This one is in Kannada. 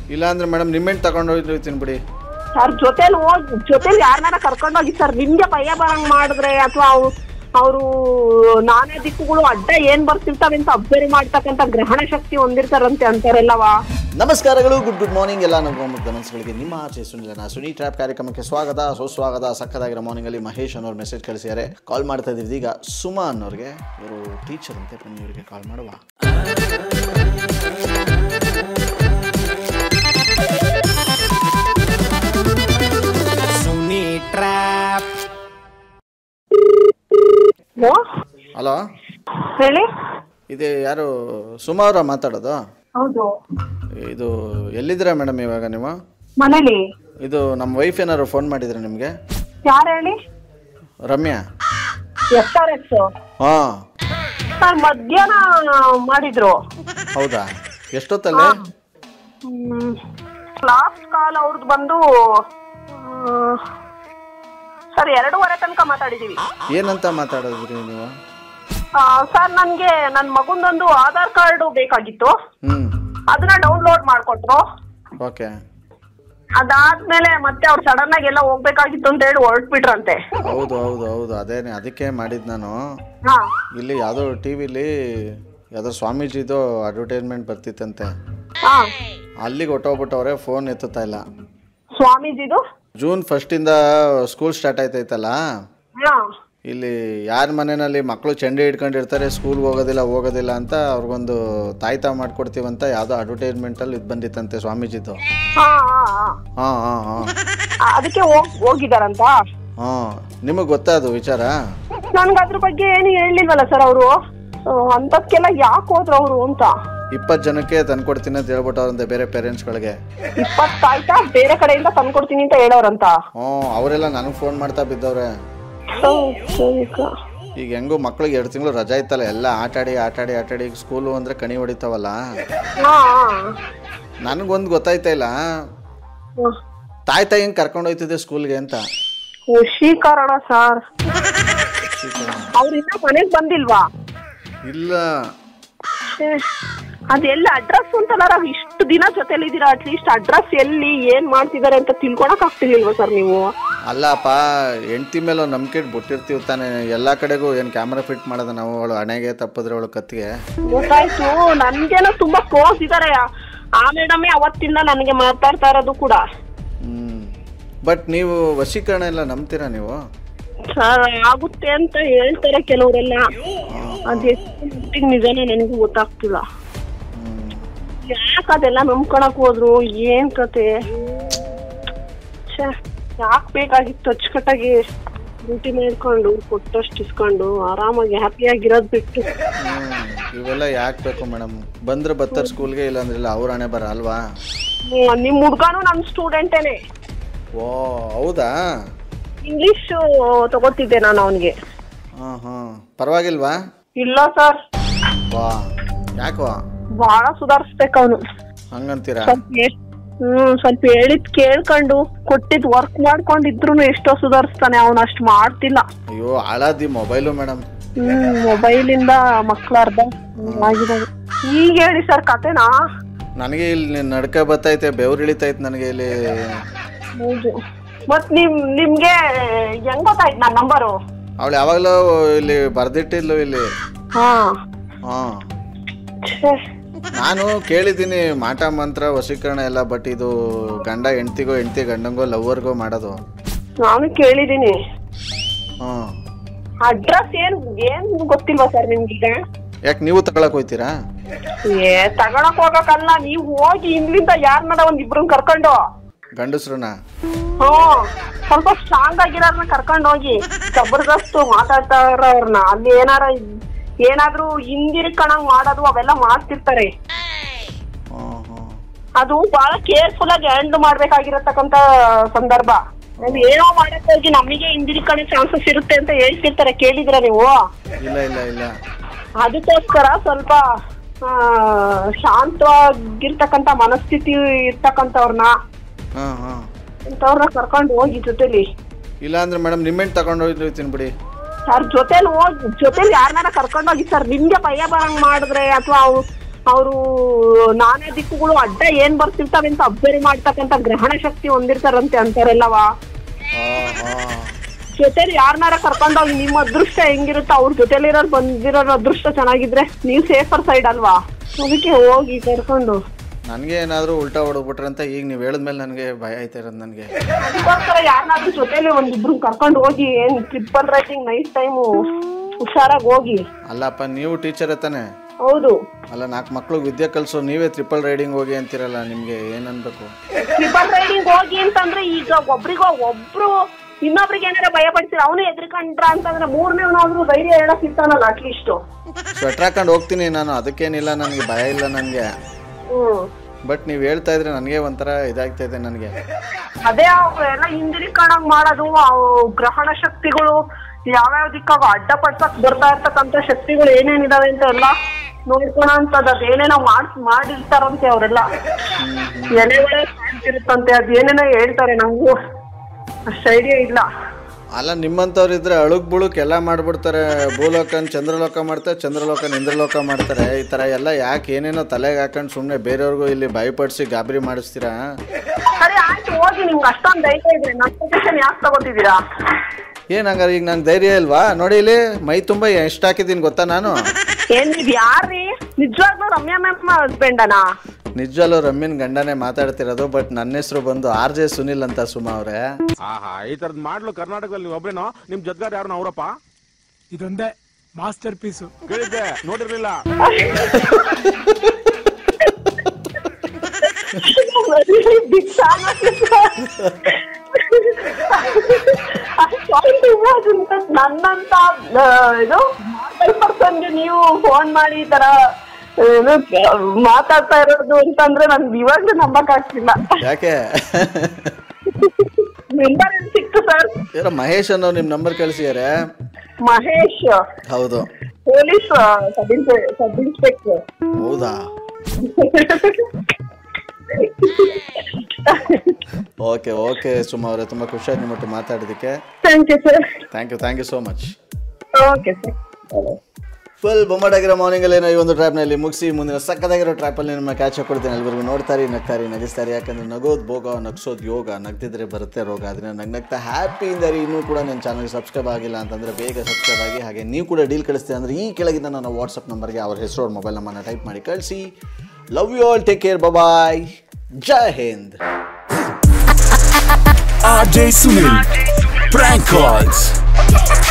ಇಲ್ಲಾಂದ್ರೆ ಮೇಡಮ್ ನಿಮ್ಮೆಂಟ್ ತಗೊಂಡು ಹೋಗ್ತೀನಿ ಬಿಡಿ ಸರ್ ಜೊತೆಲಿ ಹೋಗಿ ಜೊತೆಲಿ ಯಾರನ್ನಾರ ಕರ್ಕೊಂಡೋಗಿ ಸರ್ ನಿಮ್ಗೆ ಭಯ ಬರಂಗ್ ಮಾಡಿದ್ರೆ ಅಥವಾ ಅವ್ರು ಅವರು ನಾನೇ ದಿಕ್ಕುಗಳು ಅಡ್ಡ ಏನ್ ಬರ್ತಿರ್ತಾವೆ ಅಂತ ಅಬ್ಸರ್ವ್ ಮಾಡ್ತಕ್ಕಂಥ ಗ್ರಹಣ ಶಕ್ತಿ ಹೊಂದಿರ್ತಾರಂತೆ ಅಂತಾರೆಲ್ಲವಾ ನಮಸ್ಕಾರಗಳು ಗುಡ್ ಗುಡ್ ಮಾರ್ನಿಂಗ್ ಎಲ್ಲ ನಮ್ಮ ಮುಗ್ಧ ಮನಸ್ಸುಗಳಿಗೆ ನಿಮ್ಮ ಆಚೆ ಸುನಿಲನ ಸುನಿ ಟ್ರ್ಯಾಪ್ ಕಾರ್ಯಕ್ರಮಕ್ಕೆ ಸ್ವಾಗತ ಸುಸ್ವಾಗತ ಸಕ್ಕದಾಗಿರೋ ಮಾರ್ನಿಂಗಲ್ಲಿ ಮಹೇಶ್ ಅನ್ನೋರು ಮೆಸೇಜ್ ಕಳಿಸಿದ್ದಾರೆ ಕಾಲ್ ಮಾಡ್ತಾ ಇದ್ದೀವಿ ಈಗ ಸುಮಾ ಅನ್ನೋರಿಗೆ ಇವರು ಟೀಚರ್ ಅಂತೆ ಬನ್ನಿ ಇವರಿಗೆ ಕಾಲ್ ಮಾಡುವ ಸುನಿ ಟ್ರ್ಯಾಪ್ ಓ ಹಲೋ ಹೇಳಿ ಇದು ಯಾರು ಸುಮಾ ಅವರ ಮಾತಾಡೋದು ಹೌದು ಇದು ಎಲ್ಲಿದ್ದೀರಾ ಮೇಡಮ್ ಇವಾಗ ನೀವು ಮನೇಲಿ ಇದು ನಮ್ಮ ವೈಫ್ ಏನಾದ್ರು ಫೋನ್ ಮಾಡಿದ್ರೆ ನಿಮಗೆ ಯಾರು ಹೇಳಿ ರಮ್ಯಾ ಎಸ್ ಆರ್ ಎಸ್ ಹಾಂ ಸರ್ ಮಧ್ಯಾಹ್ನ ಮಾಡಿದ್ರು ಹೌದಾ ಎಷ್ಟೊತ್ತಲ್ಲಿ ಲಾಸ್ಟ್ ಕಾಲ್ ಅವ್ರದ್ದು ಬಂದು ಸರ್ ಎರಡೂವರೆ ತನಕ ಮಾತಾಡಿದೀವಿ ಏನಂತ ಮಾತಾಡಿದ್ರಿ ನೀವು ಸರ್ ನನಗೆ ನನ್ನ ಮಗುಂದೊಂದು ಆಧಾರ್ ಕಾರ್ಡು ಬೇಕಾಗಿತ್ತು ಹ್ಞೂ ಅದನ್ನ ಡೌನ್ಲೋಡ್ ಮಾಡ್ಕೊಟ್ರು ಓಕೆ ಅದಾದ್ಮೇಲೆ ಮತ್ತೆ ಅವ್ರು ಸಡನ್ ಆಗಿ ಎಲ್ಲ ಹೋಗ್ಬೇಕಾಗಿತ್ತು ಅಂತ ಹೇಳಿ ಹೊರಟ್ಬಿಟ್ರಂತೆ ಹೌದು ಹೌದು ಹೌದು ಅದೇನೆ ಅದಕ್ಕೆ ಮಾಡಿದ್ದು ನಾನು ಹಾ ಇಲ್ಲಿ ಯಾವುದೋ ಟಿ ವಿಲಿ ಯಾವುದೋ ಸ್ವಾಮೀಜಿದು ಅಡ್ವರ್ಟೈಸ್ಮೆಂಟ್ ಬರ್ತಿತ್ತಂತೆ ಹಾ ಅಲ್ಲಿಗೆ ಹೊಟ್ಟೋಗ್ಬಿಟ್ಟವ್ರೆ ಫೋನ್ ಎತ್ತುತ್ತಾ ಇಲ್ಲ ಸ್ವಾಮೀಜಿದು ಜೂನ್ ಫಸ್ಟಿಂದ ಸ್ಕೂಲ್ ಸ್ಟಾರ್ಟ್ ಆಯ್ತೈತಲ್ಲ ಹಾ ಇಲ್ಲಿ ಯಾರ ಮನೆಯಲ್ಲಿ ಮಕ್ಕಳು ಚೆಂಡೆ ಹಿಡ್ಕೊಂಡಿರ್ತಾರೆ ಸ್ಕೂಲ್ಗೆ ಹೋಗೋದಿಲ್ಲ ಹೋಗೋದಿಲ್ಲ ಅಂತ ಅವ್ರಿಗೊಂದು ತಾಯ್ತಾ ಮಾಡ್ಕೊಡ್ತೀವಂತ ಯಾವುದೋ ಅಡ್ವರ್ಟೈಸ್ಮೆಂಟಲ್ಲಿ ಇದು ಬಂದಿತ್ತಂತೆ ಸ್ವಾಮೀಜಿದು ಹಾ ಹಾ ಹಾ ಹಾಂ ಹಾಂ ಹಾಂ ಆ, ಅದಕ್ಕೆ ಹೋಗ್ ಹೋಗಿದಾರಂತ ಹಾಂ ನಿಮಗೆ ಗೊತ್ತಾ ಅದು ವಿಚಾರ ನನ್ಗೆ ಅದ್ರ ಬಗ್ಗೆ ಏನು ಹೇಳಿಲ್ವಲ್ಲ ಸರ್ ಅವರು ಅಂತದ್ಕೆಲ್ಲ ಯಾಕೆ ಹೋದ್ರು ಅವರು ಅಂತ ಇಪ್ಪತ್ತು ಜನಕ್ಕೆ ತಂದ್ಕೊಡ್ತೀನಿ ಅಂತ ಹೇಳ್ಬಿಟ್ಟವ್ರಂತೆ ಬೇರೆ ಪೇರೆಂಟ್ಸ್ಗಳಿಗೆ ಇಪ್ಪತ್ತಾಯ್ತಾ ಬೇರೆ ಕಡೆಯಿಂದ ತಂದ್ಕೊಡ್ತೀನಿ ಅಂತ ಹೇಳೋರಂತ ಹ್ಞೂ ಅವರೆಲ್ಲ ನನಗೆ ಫೋನ್ ಮಾಡ್ತಾ ಬಿದ್ದವ್ರೆ ಈಗ ಹೆಂಗೋ ಮಕ್ಳಿಗೆ ಎರಡು ತಿಂಗಳು ರಜಾ ಇತ್ತಲ್ಲ ಎಲ್ಲ ಆಟಾಡಿ ಆಟಾಡಿ ಆಟಾಡಿ ಈಗ ಸ್ಕೂಲು ಅಂದರೆ ಕಣಿ ಹೊಡಿತಾವಲ್ಲ ಹಾ ನನಗೊಂದು ಗೊತ್ತಾಯ್ತಾ ಇಲ್ಲ ತಾಯಿ ತಾಯಿ ಹೆಂಗೆ ಕರ್ಕೊಂಡು ಹೋಯ್ತಿದ್ದೆ ಸ್ಕೂಲ್ಗೆ ಅಂತ ಖುಷೀಕರಣ ಸರ್ ಅವ್ರಿಂದ ಮನೆಗ್ ಬಂದಿಲ್ವಾ ಇಲ್ಲ ಛೇ, ಅದೆಲ್ಲ ಅಡ್ರೆಸ್ ಅಂತಲ್ಲ ಇಷ್ಟು ದಿನ ಜೊತೆಲಿದ್ದೀರಾ ಅಟ್ಲೀಸ್ಟ್ ಅಡ್ರೆಸ್ ಎಲ್ಲಿ ಏನ್ ಮಾಡ್ತಿದ್ದಾರೆ ಅಂತ ತಿಳ್ಕೊಳಕ್ ಆಗ್ತಿರ್ಲಿಲ್ವಾ ಸರ್ ನೀವು ಅಲ್ಲಪ್ಪ ಹೆಂಡ್ತಿ ಮೇಲೆ ಒಂದು ನಂಬಿಕೆ ಬಿಟ್ಟಿರ್ತೀವಿ ತಾನೆ ಎಲ್ಲ ಕಡೆಗೂ ಏನು ಕ್ಯಾಮ್ರಾ ಫಿಟ್ ಮಾಡೋದು ನಾವು ಅವಳು ಹಣೆಗೆ ತಪ್ಪಿದ್ರೆ ಅವಳು ಕತ್ತಿಗೆ ಗೊತ್ತಾಯ್ತು ನನ್ಗೇನೋ ತುಂಬಾ ಕ್ಲೋಸ್ ಇದಾರೆ ಆ ಮೇಡಮೇ ಅವತ್ತಿಂದ ನನಗೆ ಮಾತಾಡ್ತಾ ಇರೋದು ಕೂಡ ಹ್ಞೂ ಬಟ್ ನೀವು ವಶೀಕರಣ ಎಲ್ಲ ನಂಬ್ತೀರಾ ನೀವು ಸರ್ ಆಗುತ್ತೆ ಅಂತ ಹೇಳ್ತಾರೆ ಕೆಲವರೆಲ್ಲ ಅದೆಷ್ಟು ಮಟ್ಟಿಗೆ ನಿಜನೋ ನನಗೂ ಗೊತ್ತಾಗ್ತಿಲ್ಲ ಹ್ಞೂ ಯಾಕೆ ಅದೆಲ್ಲ ನಂಬ್ಕೊಳಕ್ ಹೋದ್ರು ಏನ್ ಕತೆ ಛೇ ಯಾಕೆ ಬೇಕಾಗಿತ್ತು ಅಚ್ಚುಕಟ್ಟಾಗಿ ಡ್ಯೂಟಿ ಮಾಡ್ಕೊಂಡು ಕೊಟ್ಟಷ್ಟು ಇಸ್ಕೊಂಡು ಆರಾಮಾಗಿ ಹ್ಯಾಪಿಯಾಗಿರೋದು ಬಿಟ್ಟು ಹ್ಮ್. ಇವೆಲ್ಲ ಯಾಕೆ ಬೇಕು ಮೇಡಮ್ ಬಂದ್ರೆ ಬರ್ತಾರೆ ಸ್ಕೂಲ್ಗೆ ಇಲ್ಲಾಂದ್ರೆ ಇಲ್ಲ ಅವ್ರ ಹಣೆ ಬರ ಅಲ್ವಾ ಹ್ಮ್, ನಿಮ್ ಹುಡ್ಗಾನು ನನ್ ಸ್ಟೂಡೆಂಟೇನೆ ಓ ಹೌದಾ ಇಂಗ್ಲಿಷ್ ತಗೋತಿದ್ದೆ ನಾನು ಅವನಿಗೆ ಹಾಂ ಹಾಂ ಪರವಾಗಿಲ್ವಾ ಇಲ್ಲ ಸರ್ ವಾ ಯಾಕೋ ಬಹಳ ಸುಧಾರಿಸ್ಬೇಕು ಅವನು ಹಂಗಂತೀರಾ ಸ್ವಲ್ಪ ಹೇ- ಹ್ಮ್ ಸ್ವಲ್ಪ ಹೇಳಿದ್ ಕೇಳ್ಕೊಂಡು ಕೊಟ್ಟಿದ್ ವರ್ಕ್ ಮಾಡ್ಕೊಂಡಿದ್ರು ಎಷ್ಟೋ ಸುಧಾರಿಸ್ತಾನೆ ಅವನು ಅಷ್ಟ್ ಮಾಡ್ತಿಲ್ಲ ಅಯ್ಯೋ ಹಾಳಾದಿ ಮೊಬೈಲು ಮೇಡಮ್ ಹ್ಮ್ ಮೊಬೈಲ್ ಇಂದ ಮಕ್ಳ ಅರ್ಧ ಆಗಿದಾವೆ ಈಗ ಹೇಳಿ ಸರ್ ಕತೆನಾ ನನಗೆ ಇಲ್ಲಿ ನಡ್ಕ ಬತ್ತೈತೆ ಬೆವ್ರು ಇಳಿತೈತೆ ನನಗೆ ಇಲ್ಲಿ ಹೌದು ಮತ್ ನಿಮ್ ನಿಮ್ಗೆ ಹೆಂಗ್ ಗೊತ್ತಾಯ್ತು ನನ್ನ ನಂಬರು ಅವಳು ಯಾವಾಗಲೂ ಇಲ್ಲಿ ಬರ್ದಿಟ್ಟಿದ್ಲು ಇಲ್ಲಿ ಹಾ ಹಾಂ ಛೇ, ನಾನು ಕೇಳಿದ್ದೀನಿ ಮಾಟ ಮಂತ್ರ ವಶೀಕರಣ ಎಲ್ಲ ಬಟ್ ಇದು ಗಂಡ ಹೆಂಡ್ತಿಗೋ ಹೆಂಡ್ತಿ ಗಂಡಂಗೋ ಲವ್ವರ್ಗೋ ಮಾಡೋದು ನಾನು ಕೇಳಿದೀನಿ ಹಾಂ ಅಡ್ರೆಸ್ ಏನ್ ಏನ್ ಗೊತ್ತಿಲ್ವಾ ಸರ್ ನಿಮ್ಗೀಗ ಯಾಕೆ ನೀವು ತಗೊಳಕ್ ಹೋಯ್ತೀರಾ ಏ ತಗೊಳಕ್ ಹೋಗಕ್ಕಲ್ಲ ನೀವ್ ಹೋಗಿ ಇಲ್ಲಿಂದ ಯಾರನ್ನಾರ ಒಂದ್ ಇಬ್ರನ್ ಕರ್ಕೊಂಡು ಗಂಡಸ್ರನ್ನ ಹ್ಮ್ ಸ್ವಲ್ಪ ಸ್ಟ್ರಾಂಗ್ ಆಗಿರೋರ್ನ ಕರ್ಕೊಂಡು ಹೋಗಿ ಜಬರ್ದಸ್ತ್ ಮಾತಾಡ್ತಾ ಇರೋರ್ನ ಅಲ್ಲಿ ಏನಾರ ಏನಾದ್ರೂ ಹಿಂದಿರ್ಕಣಂಗ್ ಮಾಡೋದು ಅವೆಲ್ಲ ಮಾಡ್ತಿರ್ತಾರೆ ಹಾಂ ಹಾಂ ಅದು ಬಹಳ ಕೇರ್ಫುಲ್ ಆಗಿ ಹ್ಯಾಂಡಲ್ ಮಾಡ್ಬೇಕಾಗಿರತಕ್ಕಂತ ಸಂದರ್ಭ ನಾವ್ ಏನೋ ಮಾಡಕ್ ಹೋಗಿ ನಮಗೆ ಹಿಂದಿರ್ಕಣೆ ಚಾನ್ಸಸ್ ಇರುತ್ತೆ ಅಂತ ಹೇಳ್ತಿರ್ತಾರೆ ಕೇಳಿದ್ರ ನೀವು ಇಲ್ಲ ಇಲ್ಲ ಇಲ್ಲ ಅದಕ್ಕೋಸ್ಕರ ಸ್ವಲ್ಪ ಆ, ಶಾಂತವಾಗಿರ್ತಕ್ಕಂತ ಮನಸ್ಥಿತಿ ಇರ್ತಕ್ಕಂಥವ್ರನ್ನ ಹಾಂ ಹಾಂ ಇಂಥವ್ರನ್ನ ಕರ್ಕೊಂಡು ಹೋಗಿ ಜೊತೆಲಿ ಇಲ್ಲ ಅಂದ್ರೆ ಮೇಡಮ್ ನಿಮ್ಮೆಂಟ್ ತಗೊಂಡು ಹೋಗ್ತೀನಿ ಬಿಡಿ ಸರ್ ಜೊತೆಲಿ ಹೋಗಿ ಜೊತೆಲಿ ಯಾರನ್ನಾರ ಕರ್ಕೊಂಡು ಹೋಗಿ ಸರ್ ನಿಮ್ಗೆ ಭಯ ಬರಂಗ್ ಮಾಡಿದ್ರೆ ಅಥವಾ ಅವರು ನಾನೇ ದಿಕ್ಕುಗಳು ಅಡ್ಡ ಏನ್ ಬರ್ತಿರ್ತಾವೆ ಅಂತ ಅಬ್ಸರ್ವ್ ಮಾಡ್ತಕ್ಕಂತ ಗ್ರಹಣ ಶಕ್ತಿ ಹೊಂದಿರ್ತಾರಂತೆ ಅಂತಾರೆಲ್ಲವಾ ಜೊತೆಲಿ ಯಾರನ್ನಾರ ಕರ್ಕೊಂಡೋಗಿ ನಿಮ್ಮ ಅದೃಷ್ಟ ಹೆಂಗಿರುತ್ತೋ ಅವ್ರ ಜೊತೆಲಿರೋರು ಬಂದಿರೋ ಅದೃಷ್ಟ ಚೆನ್ನಾಗಿದ್ರೆ ನೀವು ಸೇಫರ್ ಸೈಡ್ ಅಲ್ವಾ ಅದಕ್ಕೆ ಹೋಗಿ ಕರ್ಕೊಂಡು ನನಗೆ ಏನಾದರೂ ಉಲ್ಟಾ ಹೊಡೆದ್ಬಿಟ್ರೆ ಅಂತ ಈಗ ನೀವು ಹೇಳಿದ್ಮೇಲೆ ನನಗೆ ಭಯ ಆಯ್ತಾ ಇರೋದು ನನಗೆ ಅದಕ್ಕೋಸ್ಕರ ಯಾರನ್ನಾದ್ರೂ ಜೊತೆಲಿ ಒಂದಿಬ್ರು ಕರ್ಕೊಂಡು ಹೋಗಿ ಏನ್ ಟ್ರಿಪಲ್ ರೈಟಿಂಗ್ ನೈಟ್ ಟೈಮು ಹುಷಾರಾಗಿ ಹೋಗಿ ಅಲ್ಲಪ್ಪ ನೀವು ಟೀಚರ್ ತಾನೆ ಹೌದು ಅಲ್ಲ ನಾಲ್ಕು ಮಕ್ಳಿಗೆ ವಿದ್ಯೆ ಕಲಿಸೋ ನೀವೇ ಟ್ರಿಪಲ್ ರೈಡಿಂಗ್ ಹೋಗಿ ಅಂತೀರಲ್ಲ ನಿಮಗೆ ಏನು ಅನ್ಬೇಕು ಟ್ರಿಪಲ್ ರೈಡಿಂಗ್ ಹೋಗಿ ಅಂತಂದ್ರೆ ಈಗ ಒಬ್ರಿಗ ಒಬ್ರು ಇನ್ನೊಬ್ರಿಗೆ ಏನಾರ ಭಯ ಪಡ್ತೀರ ಅವನು ಎದ್ರಿಕೊಂಡ್ರ ಅಂತಂದ್ರೆ ಮೂರನೇವನಾದ್ರೂ ಧೈರ್ಯ ಹೇಳಕ್ ಇರ್ತಾನಲ್ಲ ಅಟ್ಲೀಸ್ಟ್ ಸ್ವೆಟ್ರ್ ಹಾಕೊಂಡು ಹೋಗ್ತೀನಿ ನಾನು ಅದಕ್ಕೇನಿಲ್ಲ ನನಗೆ ಭಯ ಇಲ್ಲ ನನಗೆ ಹ್ಮ್ ಬಟ್ ನೀವು ಹೇಳ್ತಾ ಇದ್ರೆ ನನಗೆ ಒಂಥರ ಇದಾಗ್ತಾ ಇದೆ ನನಗೆ ಅದೇ ಎಲ್ಲ ಹಿಂದಿರಿಕಣಂಗ್ ಮಾಡೋದು ಅವು ಗ್ರಹಣ ಶಕ್ತಿಗಳು ಯಾವ್ಯಾವ ದಿಕ್ಕಾಗ ಅಡ್ಡ ಪಡ್ಸಕ್ ಬರ್ತಾ ಇರ್ತಕ್ಕಂತ ಶಕ್ತಿಗಳು ಏನೇನಿದಾವೆ ಅಂತ ಎಲ್ಲ ನೋಡ್ಕೊಳ ಅಂತದ್ ಅದೇನೇನೋ ಮಾಡ್ ಮಾಡಿರ್ತಾರಂತೆ ಅವರೆಲ್ಲ ಎಲೆಗಳೇ ಕಾಣ್ತಿರುತ್ತಂತೆ ಅದ್ ಏನೇನೋ ಹೇಳ್ತಾರೆ ನಂಗೂ ಅಷ್ಟು ಐಡಿಯಾ ಇಲ್ಲ ಅಲ್ಲ ನಿಮ್ಮಂಥವ್ರು ಇದ್ರೆ ಅಳುಕ್ ಬುಳುಕ್ ಎಲ್ಲ ಮಾಡ್ಬಿಡ್ತಾರೆ ಭೂಲೋಕನ್ ಚಂದ್ರಲೋಕ ಮಾಡ್ತಾರೆ ಚಂದ್ರಲೋಕನ್ ಇಂದ್ರಲೋಕ ಮಾಡ್ತಾರೆ ಈ ಥರ ಎಲ್ಲ ಯಾಕೆ ಏನೇನೋ ತಲೆಗೆ ಹಾಕೊಂಡು ಸುಮ್ಮನೆ ಬೇರೆಯವ್ರಿಗೂ ಇಲ್ಲಿ ಭಯಪಡಿಸಿ ಗಾಬರಿ ಮಾಡಿಸ್ತೀರಾ ಸರಿ ಆಯ್ತು ಹೋಗಿ ನಿಮ್ಗೆ ಅಷ್ಟೊಂದು ಧೈರ್ಯ ಇದ್ರೆ ನನ್ನ ಪೊಸಿಷನ್ ಯಾಕೆ ತಗೋತಿದ್ದೀರಾ ಏನು ಹಂಗಾರೆ ಈಗ ನಂಗೆ ಧೈರ್ಯ ಇಲ್ವಾ ನೋಡಿ ಇಲ್ಲಿ ಮೈ ತುಂಬ ಎಷ್ಟು ಹಾಕಿದ್ದೀನಿ ಗೊತ್ತಾ ನಾನು ಏನ್ ನೀವ್ ಯಾರ್ರೀ ನಿಜವಾಗ್ಲೂ ರಮ್ಯಾ ಮ್ಯಾಮ್ ಹಸ್ಬೆಂಡನಾ ನಿಜವಲ್ಲೂ ರಮ್ಯನ್ ಗಂಡನೇ ಮಾತಾಡ್ತಿರೋದು ಬಟ್ ನನ್ನ ಹೆಸರು ಬಂದು ಆರ್ ಜೆ ಸುನಿಲ್ ಅಂತ ಸುಮಾ ಅವರೇ ಆಹಾ ಈ ತರದ್ ಮಾಡ್ಲು ಕರ್ನಾಟಕದಲ್ಲಿ ನೀವು ಒಬ್ರೇನೋ ನಿಮ್ ಜೊತೆಗಾರ ಯಾರು ಅವರಪ್ಪ ಇದೊಂದೇ ಮಾಸ್ಟರ್ ಪೀಸು ಕೇಳಿದ್ದೆ ನೋಡಿರ್ಲಿಲ್ಲ ಬಿಗ್ ಫ್ಯಾನ್ ನನ್ನಂತ ಆ, ಇದು ಪರ್ಸನ್ಗೆ ನೀವು ಫೋನ್ ಮಾಡಿ ಈ ತರ ಏನು ಮಾತಾಡ್ತಾ ಇರೋದು ಅಂತಂದ್ರೆ ನನ್ಗೆ ಇವಾಗ್ಲೂ ನಂಬಕ್ ಆಗ್ತಿಲ್ಲ ಯಾಕೆ ನಂಬರ್ ಏನ್ ಸಿಕ್ತು ಸರ್ ಯಾರೋ ಮಹೇಶ್ ಅನ್ನೋ ನಿಮ್ಮ ನಂಬರ್ ಕಳಿಸಿದಾರೆ ಮಹೇಶ್ ಹೌದು ಪೊಲೀಸ್ ಸಬ್ ಇನ್ಸ್ಪೆ ಸಬ್ ಇನ್ಸ್ಪೆಕ್ಟರ್ ಹೌದಾ ಓಕೆ ಓಕೆ ಸುಮಾ ಅವರೇ ತುಂಬ ಖುಷಿಯಾಗಿ ನಿಮ್ಮ ಒಟ್ಟಿಗೆ ಮಾತಾಡೋದಕ್ಕೆ thank you sir thank you thank you so much okay sir full ಬೊಮ್ಮಡಾಗಿರೋ ಮಾರ್ನಿಂಗಲ್ಲಿ ಈ ಒಂದು ಟ್ರ್ಯಾಪ್ನಲ್ಲಿ ಮುಗಿಸಿ ಮುಂದಿನ ಸಕ್ಕದಾಗಿರೋ ಟ್ರ್ಯಾಪಲ್ಲಿ ನಿಮ್ಮ ಕ್ಯಾಚ್ ಹಾಕೊಡ್ತೀನಿ ಎಲ್ರಿಗೂ ನೋಡ್ತಾರೆ ನಗ್ತಾರೆ ನಗಿಸ್ತಾರೆ ಯಾಕಂದ್ರೆ ನಗೋದು ಭೋಗ ನಗ್ಸೋದು ಯೋಗ ನಗ್ದಿದ್ರೆ ಬರುತ್ತೆ ರೋಗ ಅದನ್ನ ನಗ್ ನಗ್ತಾ ಹ್ಯಾಪಿಯಿಂದ ರೀ ಇನ್ನೂ ಕೂಡ ನನ್ನ ಚಾನಲ್ಗೆ ಸಬ್ಸ್ಕ್ರೈಬ್ ಆಗಿಲ್ಲ ಅಂತಂದರೆ ಬೇಗ ಸಬ್ಸ್ಕ್ರೈಬ್ ಆಗಿ ಹಾಗೆ ನೀವು ಕೂಡ ಡೀಲ್ ಕಳಿಸ್ತೀವಿ ಅಂದರೆ ಈ ಕೆಳಗಿಂದ ನನ್ನ ವಾಟ್ಸಪ್ ನಂಬರ್ಗೆ ಅವ್ರ ಹೆಸರು ಅವ್ರ ಮೊಬೈಲ್ ನಂಬರ್ನ ಟೈಪ್ ಮಾಡಿ ಕಳಿಸಿ love you all take care bye ಜೈ Hind RJ Sunil. Prank calls.